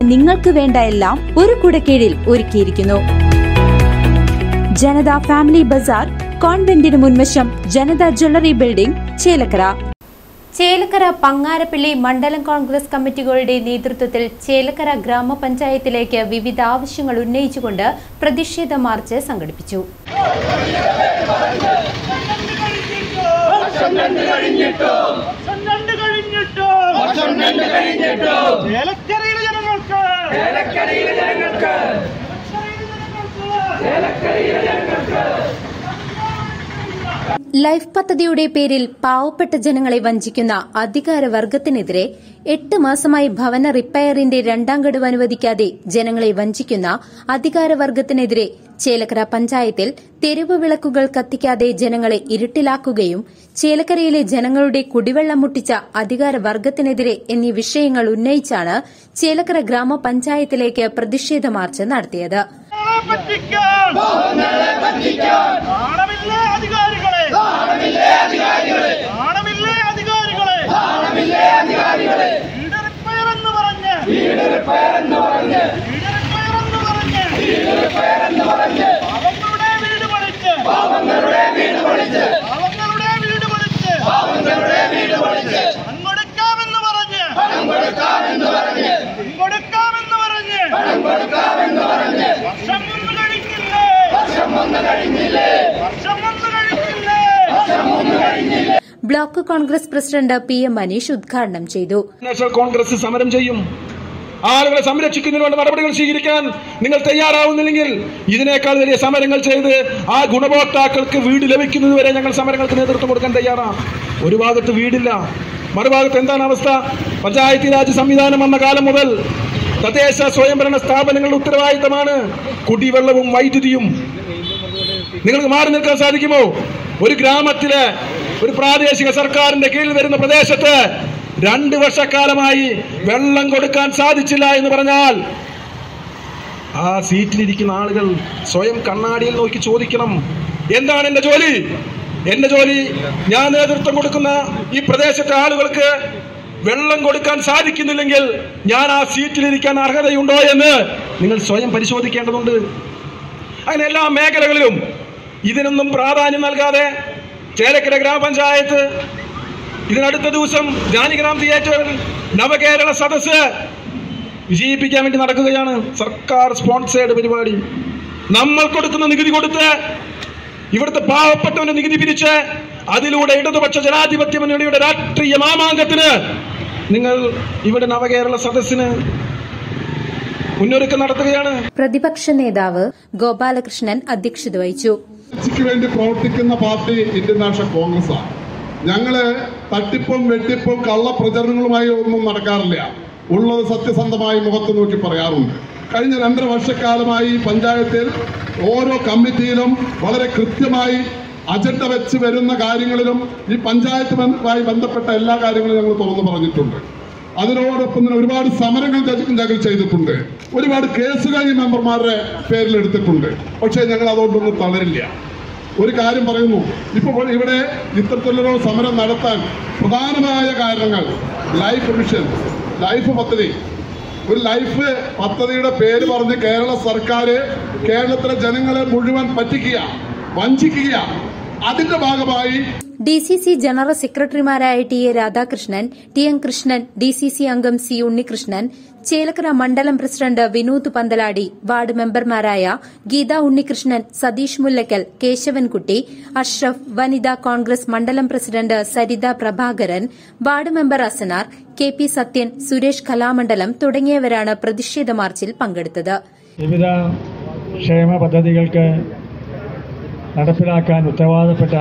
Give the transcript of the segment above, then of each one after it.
നിങ്ങൾക്ക് വേണ്ട എല്ലാം ഒരു കുടക്കീഴിൽ ഒരുക്കിയിരിക്കുന്നു ജനത ഫാമിലി ബസാർ കോൺവെന്റിന് മുൻവശം ജനത ജ്വല്ലറി ബിൽഡിംഗ് ചേലക്കര ചേലക്കര പങ്ങാരപ്പള്ളി മണ്ഡലം കോൺഗ്രസ് കമ്മിറ്റികളുടെ നേതൃത്വത്തിൽ ചേലക്കര ഗ്രാമപഞ്ചായത്തിലേക്ക് വിവിധ ആവശ്യങ്ങൾ ഉന്നയിച്ചുകൊണ്ട് പ്രതിഷേധ മാർച്ച് സംഘടിപ്പിച്ചു ചേലക്കരയിലെ ജനങ്ങൾക്ക് ലൈഫ് പദ്ധതിയുടെ പേരിൽ പാവപ്പെട്ട ജനങ്ങളെ വഞ്ചിക്കുന്ന അധികാരവർഗത്തിനെതിരെ എട്ട് മാസമായി ഭവന റിപ്പയറിന്റെ രണ്ടാം ഗഡു അനുവദിക്കാതെ ജനങ്ങളെ വഞ്ചിക്കുന്ന അധികാരവർഗത്തിനെതിരെ ചേലക്കര പഞ്ചായത്തിൽ തെരുവ് വിളക്കുകൾ കത്തിക്കാതെ ജനങ്ങളെ ഇരുട്ടിലാക്കുകയും ചേലക്കരയിലെ ജനങ്ങളുടെ കുടിവെള്ളം മുട്ടിച്ച അധികാരവർഗത്തിനെതിരെ എന്നീ വിഷയങ്ങൾ ഉന്നയിച്ചാണ് ചേലക്കര ഗ്രാമപഞ്ചായത്തിലേക്ക് പ്രതിഷേധ മാർച്ച് നടത്തിയത് പറ്റിക്കാൻ നാണമില്ലേ അധികാരികളെ നാണമില്ലേ അധികാരികളെ വീട് റിപ്പയർ എന്ന് പറഞ്ഞ് വീട് റിപ്പയർ എന്ന് പറഞ്ഞ് പാവങ്ങളുടെ വീട് പൊളിച്ച് പാവങ്ങളുടെ വീട് പൊളിച്ച് പണം കൊടുക്കാമെന്ന് പറഞ്ഞ് പണം കൊടുക്കാമെന്ന് പറഞ്ഞ് വർഷം ഒന്ന് കഴിക്കില്ലേ വർഷം ഒന്ന് കഴിഞ്ഞില്ലേ block Congress president P M Manish ഉദ്ഘാടനം ചെയ്തു നാഷണൽ കോൺഗ്രസ് സമരം ചെയ്യും ആളുകളെ സംരക്ഷിക്കുന്നതിന് വേണ്ട നടപടികൾ സ്വീകരിക്കാൻ നിങ്ങൾ തയ്യാറാവുന്നില്ലെങ്കിൽ ഇതിനേക്കാൾ വലിയ സമരങ്ങൾ ചെയ്ത് ആ ഗുണഭോക്താക്കൾക്ക് വീട് ലഭിക്കുന്നത് വരെ ഞങ്ങൾ സമരങ്ങൾക്ക് നേതൃത്വം കൊടുക്കാൻ തയ്യാറാണ് ഒരു ഭാഗത്ത് വീടില്ല മറുഭാഗത്ത് എന്താണ് അവസ്ഥ പഞ്ചായത്തി രാജ് സംവിധാനം വന്ന കാലം മുതൽ തദ്ദേശ സ്വയംഭരണ സ്ഥാപനങ്ങളുടെ ഉത്തരവാദിത്തമാണ് കുടിവെള്ളവും വൈദ്യുതിയും നിങ്ങൾക്ക് മാറി നിൽക്കാൻ സാധിക്കുമോ ഒരു ഗ്രാമത്തിലെ ഒരു പ്രാദേശിക സർക്കാരിന്റെ കീഴിൽ വരുന്ന പ്രദേശത്ത് രണ്ട് വർഷക്കാലമായി വെള്ളം കൊടുക്കാൻ സാധിച്ചില്ല എന്ന് പറഞ്ഞാൽ ആ സീറ്റിലിരിക്കുന്ന ആളുകൾ സ്വയം കണ്ണാടിയിൽ നോക്കി ചോദിക്കണം എന്താണ് എന്റെ ജോലി എന്റെ ജോലി ഞാൻ നേതൃത്വം കൊടുക്കുന്ന ഈ പ്രദേശത്തെ ആളുകൾക്ക് വെള്ളം കൊടുക്കാൻ സാധിക്കുന്നില്ലെങ്കിൽ ഞാൻ ആ സീറ്റിലിരിക്കാൻ അർഹതയുണ്ടോ എന്ന് നിങ്ങൾ സ്വയം പരിശോധിക്കേണ്ടതുണ്ട് അങ്ങനെ എല്ലാ മേഖലകളിലും ഇതിനൊന്നും പ്രാധാന്യം നൽകാതെ ചേലക്കര ഗ്രാമപഞ്ചായത്ത് ഇതിനടുത്ത ദിവസം ജാനിഗ്രാം തിയേറ്ററിൽ നവകേരള സദസ്സ് വിജയിപ്പിക്കാൻ വേണ്ടി നടക്കുകയാണ് സർക്കാർ സ്പോൺസേഡ് പരിപാടി നമ്മൾ കൊടുക്കുന്ന നികുതി കൊടുത്ത് ഇവിടുത്തെ പാവപ്പെട്ടവന്റെ നികുതി പിരിച്ച് അതിലൂടെ ഇടതുപക്ഷ ജനാധിപത്യ മുന്നണിയുടെ രാഷ്ട്രീയ മാമാങ്കത്തിന് നിങ്ങൾ ഇവിടെ നവകേരള സദസ്സിന് മുന്നൊരുക്കം നടത്തുകയാണ് പ്രതിപക്ഷ നേതാവ് ഗോപാലകൃഷ്ണൻ അധ്യക്ഷത വഹിച്ചു ക്ക് വേണ്ടി പ്രവർത്തിക്കുന്ന പാർട്ടി ഇന്ത്യൻ നാഷണൽ കോൺഗ്രസ് ആണ് ഞങ്ങള് തട്ടിപ്പും വെട്ടിപ്പും കള്ളപ്രചരണങ്ങളുമായി ഒന്നും നടക്കാറില്ല ഉള്ളത് സത്യസന്ധമായി മുഖത്ത് നോക്കി പറയാറുണ്ട് കഴിഞ്ഞ രണ്ടര വർഷക്കാലമായി ഈ പഞ്ചായത്തിൽ ഓരോ കമ്മിറ്റിയിലും വളരെ കൃത്യമായി അജണ്ട വെച്ച് വരുന്ന കാര്യങ്ങളിലും ഈ പഞ്ചായത്തുമായി ബന്ധപ്പെട്ട എല്ലാ കാര്യങ്ങളും ഞങ്ങൾ തുറന്നു പറഞ്ഞിട്ടുണ്ട് അതിനോടൊപ്പം തന്നെ ഒരുപാട് സമരങ്ങൾ ഞ- ഞങ്ങൾ ചെയ്തിട്ടുണ്ട് ഒരുപാട് കേസുകൾ ഈ മെമ്പർമാരുടെ പേരിൽ എടുത്തിട്ടുണ്ട് പക്ഷേ ഞങ്ങൾ അതുകൊണ്ടൊന്നും തളരില്ല ഒരു കാര്യം പറയുന്നു ഇപ്പോൾ ഇവിടെ ഇത്തരത്തിലൊരു സമരം നടത്താൻ പ്രധാനമായ കാരണങ്ങൾ ലൈഫ് മിഷൻ ലൈഫ് പദ്ധതി ഒരു ലൈഫ് പദ്ധതിയുടെ പേര് പറഞ്ഞ് കേരള സർക്കാർ കേരളത്തിലെ ജനങ്ങളെ മുഴുവൻ പറ്റിക്കുക വഞ്ചിക്കുക അതിന്റെ ഭാഗമായി ഡി സി സി ജനറൽ സെക്രട്ടറിമാരായ T A Radhakrishnan T N Krishnan D C C അംഗം സി ഉണ്ണികൃഷ്ണൻ ചേലക്കര മണ്ഡലം പ്രസിഡന്റ് വിനോദ് പന്തലാടി വാർഡ് മെമ്പർമാരായ ഗീത ഉണ്ണികൃഷ്ണൻ സതീഷ് മുല്ലക്കൽ കേശവൻകുട്ടി അഷ്റഫ് വനിതാ കോൺഗ്രസ് മണ്ഡലം president Saritha Prabhakaran ward member Asanar K P Sathyan Suresh Kalamandalam തുടങ്ങിയവരാണ് പ്രതിഷേധ മാർച്ചിൽ പങ്കെടുത്തത് വിവിധ ക്ഷേമ പദ്ധതികൾക്ക് നടപ്പിലാക്കാൻ ഉത്തരവാദപ്പെട്ട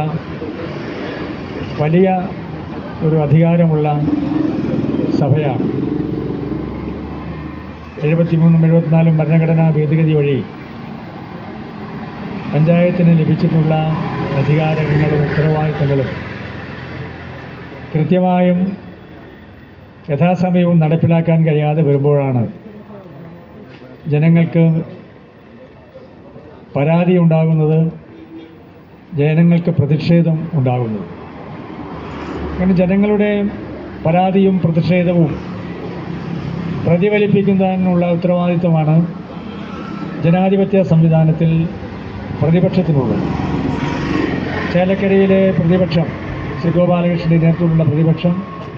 വലിയ ഒരു അധികാരമുള്ള സഭയാണ് എഴുപത്തിമൂന്നും എഴുപത്തിനാലും ഭരണഘടനാ ഭേദഗതി വഴി പഞ്ചായത്തിന് ലഭിച്ചിട്ടുള്ള അധികാരങ്ങളും ഉത്തരവാദിത്തങ്ങളും കൃത്യമായും യഥാസമയവും നടപ്പിലാക്കാൻ കഴിയാതെ വരുമ്പോഴാണ് ജനങ്ങൾക്ക് പരാതി ഉണ്ടാകുന്നത് ജനങ്ങൾക്ക് പ്രതിഷേധം ഉണ്ടാകുന്നത് അങ്ങനെ ജനങ്ങളുടെ പരാതിയും പ്രതിഷേധവും പ്രതിഫലിപ്പിക്കുന്നതിനുള്ള ഉത്തരവാദിത്വമാണ് ജനാധിപത്യ സംവിധാനത്തിൽ പ്രതിപക്ഷത്തിനുള്ളത് ചേലക്കരയിലെ പ്രതിപക്ഷം ശ്രീ ഗോപാലകൃഷ്ണന്റെ നേതൃത്വത്തിലുള്ള പ്രതിപക്ഷം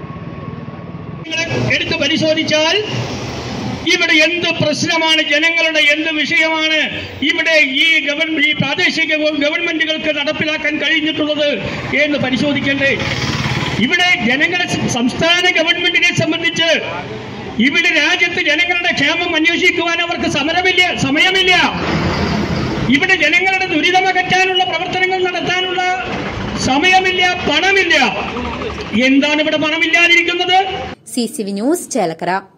എടുത്ത് പരിശോധിച്ചാൽ ഇവിടെ എന്ത് പ്രശ്നമാണ് ജനങ്ങളുടെ എന്ത് വിഷയമാണ് ഇവിടെ ഈ ഗവൺമെന്റ് ഈ പ്രാദേശിക ഗവ- ഗവൺമെന്റുകൾക്ക് നടപ്പിലാക്കാൻ കഴിഞ്ഞിട്ടുള്ളത് എന്ന് പരിശോധിക്കണ്ടേ ഇവിടെ ജനങ്ങളെ സംസ്ഥാന ഗവൺമെന്റിനെ സംബന്ധിച്ച് ഇവിടെ രാജ്യത്ത് ജനങ്ങളുടെ ക്ഷേമം അന്വേഷിക്കുവാൻ അവർക്ക് സമരമില്ല സമയമില്ല ഇവിടെ ജനങ്ങളുടെ ദുരിതമകറ്റാനുള്ള പ്രവർത്തനങ്ങൾ നടത്താനുള്ള സമയമില്ല പണമില്ല എന്താണ് ഇവിടെ പണമില്ലാതിരിക്കുന്നത് C C V news Chelakkara